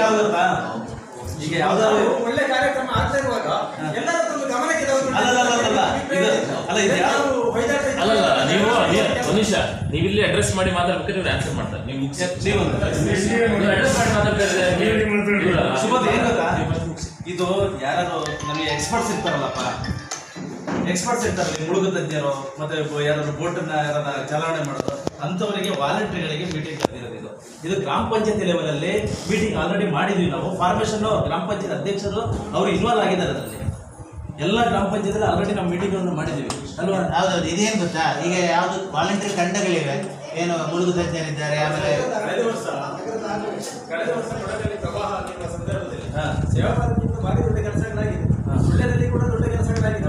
ಏನಾಗುತ್ತಾ ಈಗ ಯಾವ್ದಾದ್ರು ನಾವು ಒಳ್ಳೆ ಕಾರ್ಯಕ್ರಮ ಆಗ್ತಾ ಇರುವಾಗ ಎಲ್ಲರ ಒಂದು ಗಮನಕ್ಕೆ ತೆಗೆದುಕೊಂಡು ಅಲ್ಲ, ಅಲ್ಲ, ಅಲ್ಲ, ಅಲ್ಲ. ಇದು- ಅಲ್ಲ, ಇದು ಯಾವ- ನಾವು ಹೊಯ್ದಾಟ ಇದ್ದು- ಅಲ್ಲಲ್ಲ ನೀವು ನೀವು- ಒಂದು ನಿಮಿಷ ನೀವು ಇಲ್ಲಿ ಅಡ್ರೆಸ್ ಮಾಡಿ ಮಾತಾಡ್ಬೇಕಾದ್ರೆ ಇವ್ರು ಆನ್ಸರ್ ಮಾಡ್ತಾರೆ ನೀವು ಮುಗಿಸಿ ನೀವು ನೀವು ಅಡ್ರೆಸ್ ಮಾಡಿ ಮಾತಾಡ್ತಾರೆ ಇವ್ರಲ್ಲ. ಸುಬೋಧ್ ಏನ್ ಗೊತ್ತಾ ಇದು ಯಾರು ನಮಗೆ ಎಕ್ಸ್ಪರ್ಟ್ಸ್ ಇರ್ತಾರಲ್ಲಪ್ಪ ಎಕ್ಸ್ಪರ್ಟ್ಸ್ ಇರ್ತಾರಲ್ಲ ಈ ಮುಳುಗು ತಜ್ಞರು ಮತ್ತೆ ಒಬ್ಬ ಯಾರಾದ್ರು ಬೋಟನ್ನ ಯಾರನ್ನ ಚಲಾವಣೆ ಮಾಡೋದು ಅಂಥವರಿಗೆ ವಾಲಂಟ್ರಿಗಳಿಗೆ ಮೀಟಿಂಗ್ ಕರೆದಿರೋದು ಇದು ಇದು ಗ್ರಾಮ ಪಂಚಾಯತಿ ಲೆವೆಲ್ ಅಲ್ಲಿ ಮೀಟಿಂಗ್ ಆಲ್ರೆಡಿ ಮಾಡಿದ್ವಿ ನಾವು ಫಾರ್ಮೇಶನ್ ಗ್ರಾಮ ಪಂಚಾಯತ್ ಅಧ್ಯಕ್ಷರು ಅವರು ಇನ್ವಾಲ್ವ್ ಆಗಿದ್ದಾರೆ ಅದರಲ್ಲಿ ಎಲ್ಲ ಗ್ರಾಮ ಪಂಚಾಯತ್ ಆಲ್ರೆಡಿ ನಾವು ಮೀಟಿಂಗ್ ಮಾಡಿದ್ವಿ ಅಲ್ವಾ ಹೌದೌದು ಇದೇನು ಗೊತ್ತಾ ಈಗ ಯಾವುದು ವಾಲಂಟಿಯರ್ ತಂಡಗಳಿವೆ ಏನು ಮುಳುಗು ತಜ್ಞರಿದ್ದಾರೆ ಆಮೇಲೆ ಕಳೆದ ವರ್ಷ ಕಳೆದ ವರ್ಷ ಕೊಡಗಲ್ಲಿ ಪ್ರವಾಹ ಆಗಿರುವ ಸಂದರ್ಭದಲ್ಲಿ ಹಾ. ಸೇವಾ ಭಾರತಿಯಿಂದ ಭಾರಿ ದೊಡ್ಡ ಕೆಲಸಗಳಾಗಿದೆ ಹಾ. ಸುಳ್ಯದಲ್ಲಿ ಕೂಡ ದೊಡ್ಡ ಕೆಲಸಗಳಾಗಿದೆ